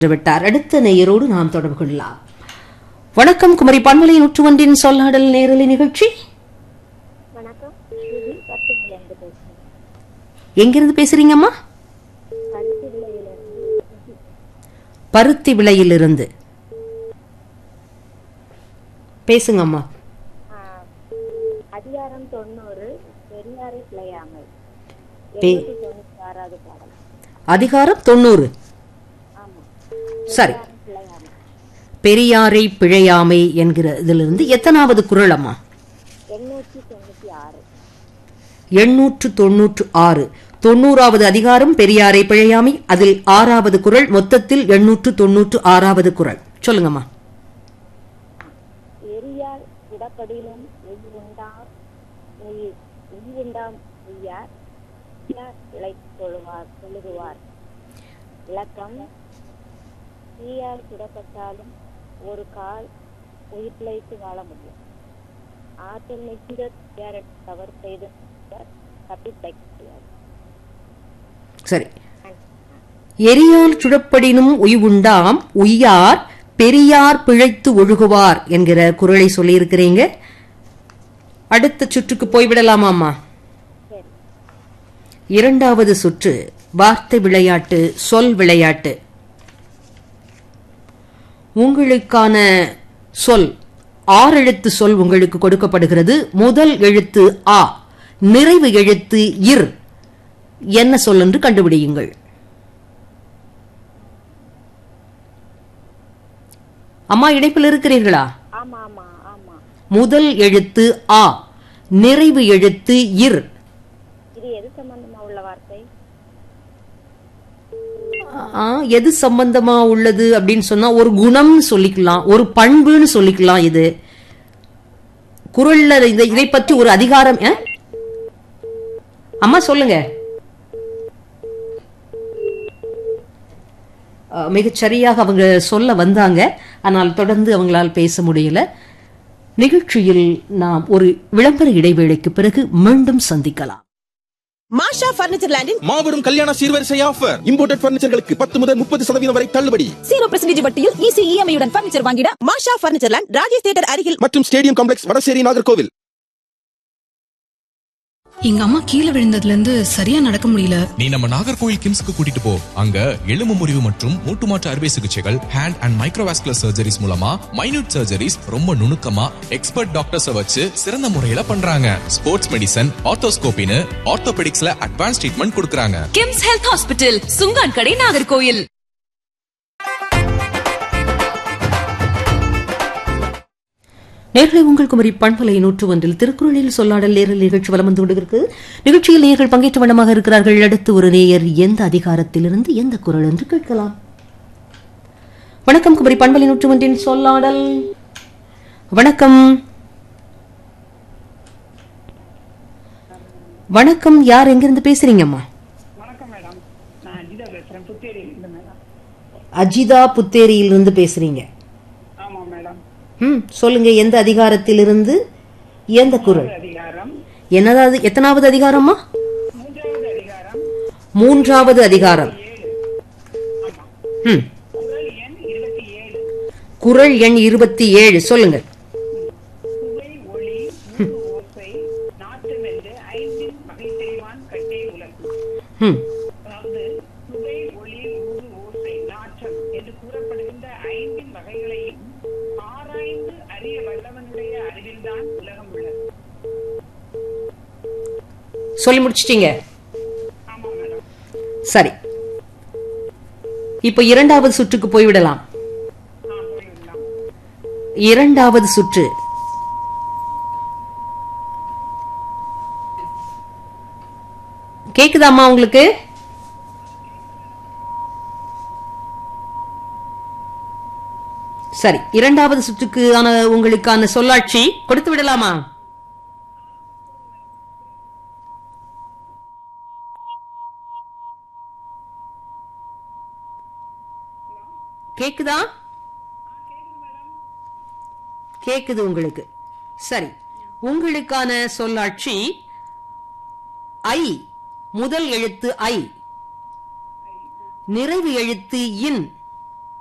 விட்டார் அடுத்த நேயரோடு நாம் தொடர்பு கொள்ளலாம் வணக்கம் குமரி பன்மலை நூற்று ஒன்றின் சொல்லாடல் நேரலை நிகழ்ச்சி வணக்கம் ஸ்ருதி பத்துலேருந்து பேசுகிறேன் எங்கிருந்து பேசுறீங்கம்மா பருத்தி விலையிலிருந்து பருத்தி விலையிலிருந்து பேசுங்கம்மா அதிகாரம் தொண்ணூறு பெரியாரை பிழையாமை பே- எண்ணூத்தி தொண்ணூத்தி ஆறாவது பாடல் அதிகாரம் தொண்ணூறு ஆமா சரி பிழையாமை பெரியாரை பிழையாமை என்கிற இதிலிருந்து எத்தனாவது குரல் அம்மா எண்ணூத்தி தொண்ணூத்தி ஆறு எண்ணூற்று தொன்னூற்று ஆறு தொண்ணூறாவது அதிகாரம் பெரியாரை பிழையாமை அதில் ஆறாவது குரல் மொத்தத்தில் எண்ணூற்று தொன்னூற்று ஆறாவது குரல் சொல்லுங்கம்மா எரியால் விடப்படிலும் உண்டாம் உண்டாம் உய்யார் இழை தொழுவார் தொழுகுவார் விளக்கம் தீயால் சுடப்பட்டாலும் ஒரு கால் உயிர் பிழைத்து வாழ முடியும் ஆற்றல் மிகுந்த தீயாரை தவறு செய்து தப்பி தைக்க முடியாது சரி எரியால் சுடப்படினும் உய்வுண்டாம் உய்யார் பெரியார் பிழைத்து ஒழுகுவார் என்கிற குரலை சொல்லியிருக்கிறீங்க அடுத்த சுற்றுக்கு போய்விடலாமாம்மா சரி இரண்டாவது சுற்று வார்த்தை விளையாட்டு சொல் விளையாட்டு உங்களுக்கான சொல் ஆறு எழுத்து சொல் உங்களுக்கு கொடுக்கப்படுகிறது முதல் எழுத்து ஆ நிறைவு எழுத்து இர் என்ன சொல் என்று கண்டுபிடியுங்கள் அம்மா இணைப்பில் இருக்கிறீர்களா ஆமா ஆமா ஆமா முதல் எழுத்து ஆ நிறைவு எழுத்து இர் இது எது சம்பந்தமா உள்ள வார்த்தை ஆ, எது சம்பந்தமா உள்ளது அப்படின்னு சொன்னா ஒரு குணம்னு சொல்லிக்கலாம் ஒரு பண்புன்னு சொல்லிக்கலாம் இது குரல்ல இதை இதை பற்றி ஒரு அதிகாரம் ஆ? அம்மா சொல்லுங்க ஆ, மிகச் சரியாக அவங்க சொல்ல வந்தாங்க ஆனால் தொடர்ந்து அவங்களால் பேச முடியல நிகழ்ச்சியில் நாம் ஒரு விளம்பர இடைவேளைக்கு பிறகு மீண்டும் சந்திக்கலாம் மாஷா பர்னிச்சர் லேண்டில் மாபெரும் கல்யாண சீர்வரிசை ஆஃபர் இம்போர்ட்டட் பர்னிச்சர்களுக்கு பத்து முதல் முப்பது சதவீதம் வரை தள்ளுபடி ஜீரோ பர்சன்டேஜ் வட்டியில் ஈஸி இஎம்ஐயுடன் பர்னிச்சர் வாங்கிட Masha furniture land Rajesh theatre அருகில் மற்றும் ஸ்டேடியம் காம்ப்ளெக்ஸ் வடசேரி நாகர்கோவில் எங்க அம்மா கீழே விழுந்ததுல இருந்து சரியா நடக்க முடியல நீ நம்ம நாகர்கோயில் கிம்ஸ்க்கு கூட்டிட்டு போ அங்க எலும்பு முறிவு மற்றும் மூட்டு மாற்று அறுவை சிகிச்சைகள் ஹேண்ட் அண்ட் மைக்ரோவாஸ்குலர் சர்ஜரிஸ் மூலமா மைனூட் சர்ஜரிஸ் ரொம்ப நுணுக்கமா எக்ஸ்பர்ட் டாக்டர்ஸ் வச்சு சிறந்த முறையில பண்றாங்க ஸ்போர்ட்ஸ் மெடிசன் ஆர்த்தோஸ்கோபின்னு ஆர்த்தோபெடிக்ஸ்ல அட்வான்ஸ் ட்ரீட்மெண்ட் கொடுக்கறாங்க கிம்ஸ் ஹெல்த் ஹாஸ்பிட்டல் சுங்கான் கடை நாகர்கோயில் நேர்களை உங்கள் குமரி பண்பலை நூற்று ஒன்றில் திருக்குறளில் சொல்லாடல் நேரல் நிகழ்ச்சி வலம் வந்து கொண்டிருக்கு நிகழ்ச்சியில் நேயர்கள் பங்கேற்ற வண்ணமாக இருக்கிறார்கள் அடுத்து ஒரு நேயர் எந்த அதிகாரத்திலிருந்து எந்த குரல் என்று கேட்கலாம் வணக்கம் குமரி பண்பலை நூற்று ஒன்றின் சொல்லாடல் வணக்கம் வணக்கம் யார் எங்கிருந்து பேசுறீங்கம்மா வணக்கம் மேடம் நான் அஜிதா பேசுறேன் புத்தேரியிலிருந்து மேடம் அஜிதா புத்தேரியிலிருந்து பேசுறீங்க ஆமா மேடம் ம் சொல்லுங்க எந்த அதிகாரத்திலிருந்து எந்த குரல் அதிகாரம் என்னதாவது எத்தனாவது அதிகாரமா மூன்றாவது அதிகாரம் மூன்றாவது அதிகாரம் ம் குரல் எண் இருபத்தி ஏழு குரல் எண் இருபத்தி ஏழு சொல்லுங்க சுவை ஒளி முழு ஓசை நாட்டம் என்று ஐந்தின் வகை தெரிவான் கட்டே உலகு ம் அதாவது சுவை ஒளி முழு ஓசை நாற்றம் என்று கூறப்படுகின்ற ஐந்தின் வகைகளையும் ஆராய்ந்து அறிய வல்லவனுடைய அறிவில்தான் உலகம் உள்ளது சொல்லி முடிச்சிட்டீங்க ஆமா மேடம் சரி இப்போ இரண்டாவது சுற்றுக்கு போய்விடலாம் ஆ போயிடலாம் இரண்டாவது சுற்று கேக்குதாம்மா உங்களுக்கு சரி இரண்டாவது சுற்றுக்கு ஆன உங்களுக்கான சொல்லாட்சி கொடுத்து விடலாமா கேக்குதா கேக்குது உங்களுக்கு சரி உங்களுக்கான சொல்லாட்சி ஐ முதல் எழுத்து ஐ நிறைவு எழுத்து இன்